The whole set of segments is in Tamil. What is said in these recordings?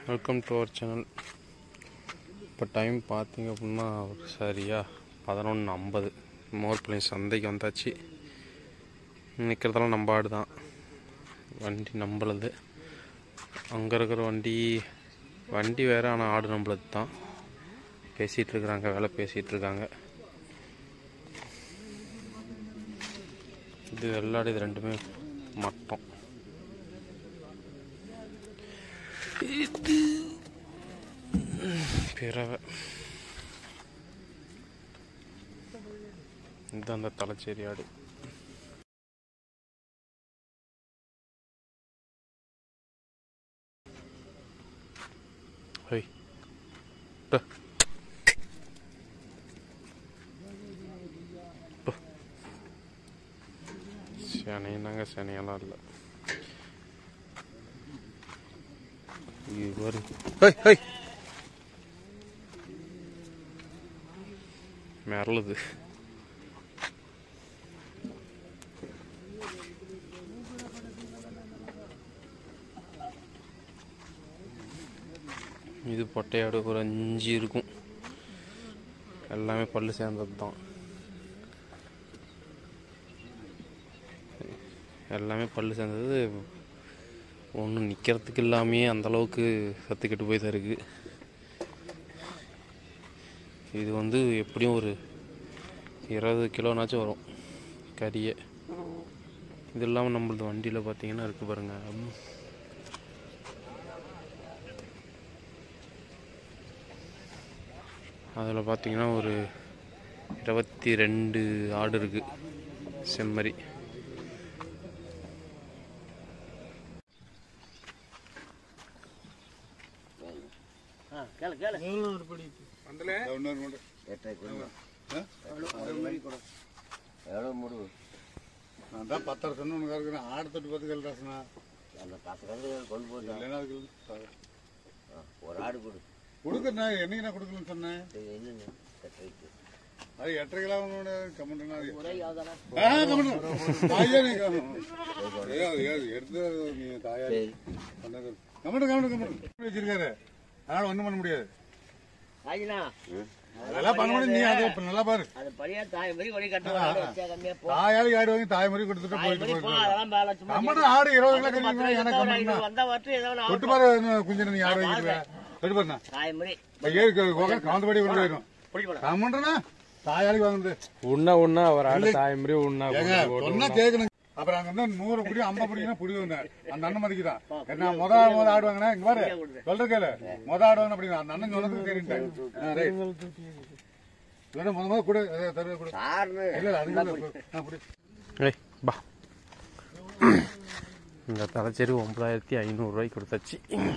வெல்கம் டு அவர் சேனல் இப்போ டைம் பார்த்தீங்க அப்படின்னா ஒரு சரியா பதினொன்று ஐம்பது மோர்பிள்ளை சந்தைக்கு வந்தாச்சு நிற்கிறதெல்லாம் நம்ம ஆடு தான் வண்டி நம்மளது அங்கே இருக்கிற வண்டி வண்டி வேறு ஆனால் ஆடு நம்மளது தான் பேசிகிட்டு இருக்கிறாங்க வேலை பேசிகிட்டு இருக்காங்க இது வெள்ளாடு இது ரெண்டுமே மட்டம் இது பிறவை இது அந்த தலைச்சேரி ஆடு ஹை ட. ட. சனினாங்க சனியெல்லாம் இல்லை இது பாரு ஹை ஹை மிரளுது இது பொட்டையாடு ஒரு அஞ்சு இருக்கும் எல்லாமே பல்லு சேர்ந்தது தான் எல்லாமே பல்லு சேர்ந்தது ஒன்றும் நிற்கிறதுக்கு இல்லாமையே அந்தளவுக்கு சத்துக்கிட்டு போய் தான் இருக்குது இது வந்து எப்படியும் ஒரு இருபது கிலோனாச்சும் வரும் கறியை இது இல்லாமல் நம்மளது வண்டியில் பார்த்தீங்கன்னா இருக்குது பாருங்கள் அதில் பார்த்தீங்கன்னா ஒரு இருபத்தி ரெண்டு ஆடு இருக்குது செம்மறி எவ்வளோ முடு நான் தான் பத்தரை சொன்ன உனக்கு இருக்கிறேன் ஆடு தொட்டு பத்து கல் ராசனா அந்த பத்து கண்டு கொண்டு போட்டோம் இல்லைன்னா அதுக்கு ஒரு ஆடு கொடு கொடுக்குறேண்ணா என்னைக்கு நான் கொடுக்கலன்னு சொன்னேன் இது என்னங்க கட்டுரைக்கு அது எட்டரை கிலோ உன்னோட கமெண்ட்னா ஒரே யாவதானா ஆ கமெண்ட் தாயா நீ எடுத்து நீ தாயா சரி கமெண்ட் கமெண்ட் கமெண்ட் வச்சிருக்காரு அதனால ஒண்ணும் பண்ண முடியாது ஆயினா அதெல்லாம் பண்ண முடியாது நீ அதை இப்ப நல்லா பாரு அது பழைய தாய் மாதிரி ஒரே கட்டு ஆடு வச்சா கம்மியா போ தாயாரி ஆடு வாங்கி தாய் மாதிரி கொடுத்துட்டு தாய் போயிட்டு மாதிரி போ போயிட்டு அதெல்லாம் மேல சும்மா கமெண்ட் ஆடு இருபது கிலோ பத்து கறி எனக்கு ரூபாய் கமெண்ட் இது வந்தா வட்டு ஏதோ ஒண்ணு தொட்டு ஆகட்டும். பாரு குஞ்சு நீ ஆடு வாங்கிக்கிறேன் தொட்டு பாருண்ணா தாய் மாதிரி ஏழு காந்தபடி கொண்டு போயிடும் பிடி போட கமெண்ட்னா தாயாரி வாங்குது உண்ணா உண்ணா அவர் ஆடு தாய் மாதிரி உண்ணா ஏங்க சொன்னா கேட்கணும் அப்புறம் அங்க வந்து நூறு புடி ஐம்பது புடினா புடி வந்தேன் அந்த அண்ணன் மதிக்குதான் என்ன முத முத ஆடு வாங்கினா இங்க பாரு சொல்ற கேளு முத ஆடு வாங்கின அப்படிங்க அந்த அண்ணன் சொல்றதுக்கு கேட்டுட்டேன் இல்லைன்னா முத முத கொடு தருவ கொடு சார்னு இல்ல இல்ல அதுக்கு இல்ல, கொடு. ஆ, புடி ஏய் பா இந்த தலைச்சேரி ஒன்பதாயிரத்தி ஐநூறுரூவாய்க்கு கொடுத்தாச்சு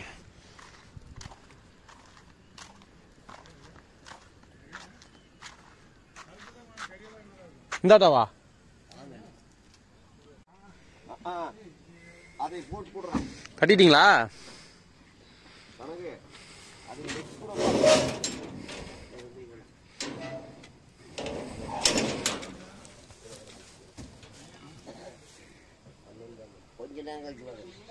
இந்தாட்டாவா அதை போட்டு போடுறான் கட்டிட்டீங்களா கணக்கு அது நெக்ஸ்ட் கூட கொஞ்ச நேரம் கழிச்சு வரும்